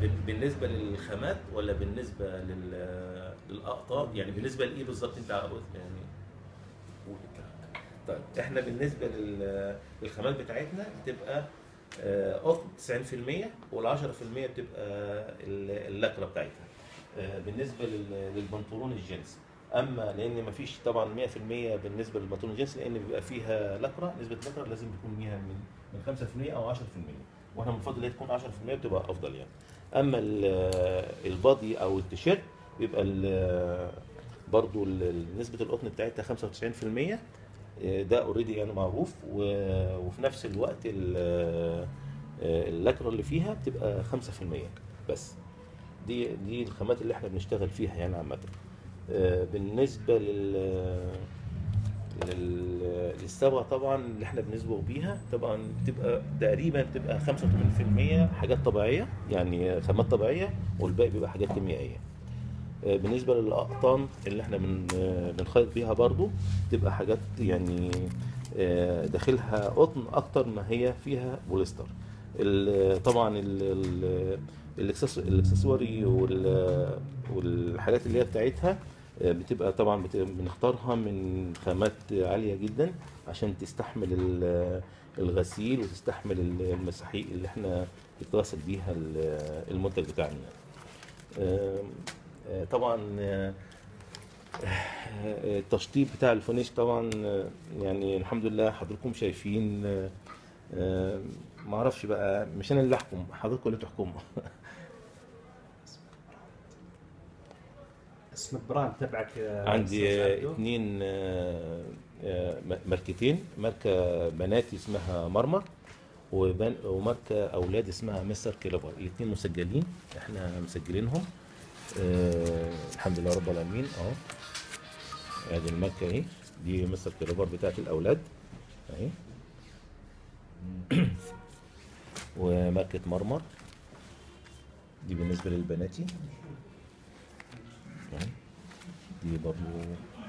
بال- بالنسبه للخامات ولا بالنسبه لل- للاقطاب يعني بالنسبه لايه بالظبط انت عاوز يعني قول الكلام ده. طيب احنا بالنسبه لل- للخامات بتاعتنا بتبقى آه، قطن 90% وال 10% بتبقى ال- اللكره بتاعتها آه، بالنسبه لل- للبنطلون الجينز اما لان مفيش طبعا 100% بالنسبه للبنطلون الجينز لان بيبقى فيها لكره نسبه اللكره لازم تكون فيها من من 5% او 10% واحنا بنفضل ان هي تكون 10% بتبقى افضل يعني اما ال- البادي او التيشيرت بيبقى ال- برضو ال- نسبه القطن بتاعتها 95% آه، ده اوريدي يعني معروف و- وفي نفس الوقت ال- آه، اللكره اللي فيها بتبقى 5% بس دي دي الخامات اللي احنا بنشتغل فيها يعني عامه آه، بالنسبه لل لل- للصبغه طبعا اللي احنا بنصبغ بيها طبعا بتبقى تقريبا بتبقى 85% حاجات طبيعيه يعني خامات طبيعيه والباقي بيبقى حاجات كيميائيه آه، بالنسبه للاقطان اللي احنا بن آه، بنخيط بيها برضو تبقى حاجات يعني آه، داخلها قطن اكتر ما هي فيها بوليستر ال- طبعا ال- ال- الإكسس- الاكسسواري وال- والحاجات اللي هي بتاعتها آه، بتبقى طبعا بت- بنختارها من خامات عاليه جدا عشان تستحمل ال- الغسيل وتستحمل ال- المساحيق اللي احنا بتغسل بيها ال- المنتج بتاعنا آم، آه، طبعا آه، آه، التشطيب بتاع الفينيش طبعا آه، يعني الحمد لله حضراتكم شايفين آه، آه، ما اعرفش بقى مش انا اللي احكم حضراتكم اللي تحكموا اسم البراند تبعك يا عندي أستاذ آه، عبدو؟ اتنين آه، آه، م- ماركتين ماركة بناتي اسمها مرمر وبن- وماركة أولاد اسمها مستر كيلفر الاتنين مسجلين احنا مسجلينهم آه، الحمد لله رب العالمين اهو ادي الماركة اهي دي مستر كيلفر بتاعت الأولاد اهي وماركة مرمر دي بالنسبة للبناتي اهي. دي برضو